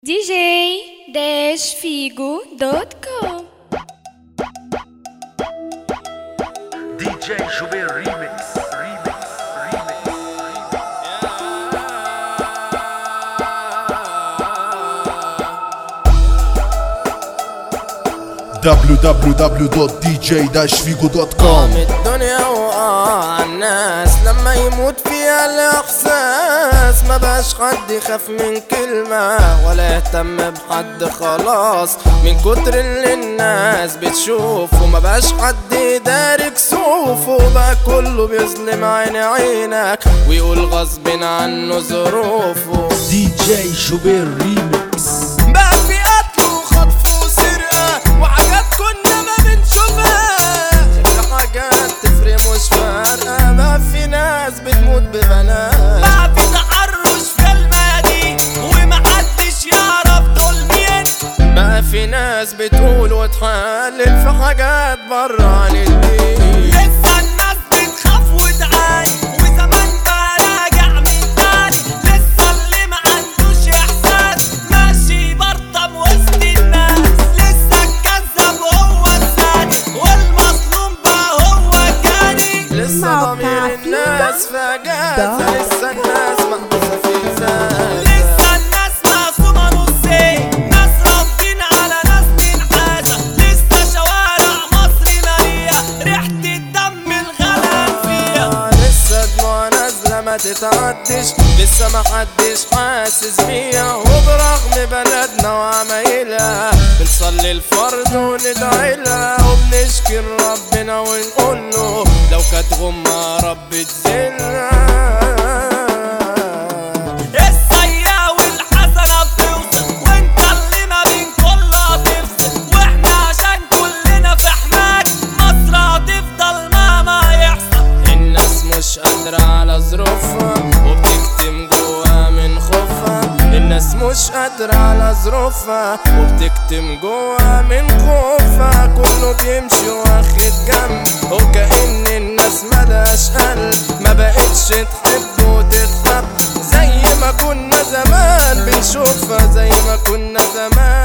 دي جي داش فيجو دوت كوم دي جي جوبير ريميكس ريميكس ريميكس www.dj-figo.com من الدنيا وقع الناس لما يموت فيها الاحساس ما بقاش حد يخاف من كلمة ولا يهتم بحد خلاص من كتر اللي الناس بتشوفه ما بقاش حد يداري كسوفه بقى كله بيظلم عين عينك ويقول غصب عنه ظروفه دي جي جوبير ريميكس بقى في قتل وخطف وسرقة وحاجات كنا ما بنشوفها في حاجات تفرق مش فارقة بقى في ناس بتموت ببنات بقى في تحرش في الميادين ومحدش يعرف دول مين بقى في ناس بتقول وتحلل في حاجات بره عن الدين لسه الناس بتخاف وتعاني وزمان بقى راجع من تاني لسه اللي ما عندوش احساس ماشي برطم وسط الناس لسه الكذاب هو الثاني والمظلوم بقى هو الجاني لسه ضمير الناس في اجازة لسه الناس محبوسة في زاد لسه الناس مقسومة نصين ناس رافضين على ناس تنحازة لسه شوارع مصر مالية ريحة الدم الغلال فيها لسه دموع نازلة ما تتعدش لسه ما حدش حاسس بيها وبرغم بلدنا وعمايلها بنصلي الفرض وندعي لها وبنشكي ربنا ونقول له لو كانت غمة رب تزلها السيئة والحسنة بتوصل وانت اللي ما بين كلها تفصل واحنا عشان كلنا في حماك مصر هتفضل مهما يحصل الناس مش قادرة على ظروفها وبتكتم جواها من خوفها الناس مش قادرة على ظروفها وبتكتم جواها من خوفها كله بيمشي واخد جنب وكأن الناس ملهاش قلب ما بقتش تحب وتتحب زي ما كنا زمان بنشوفها زي ما كنا زمان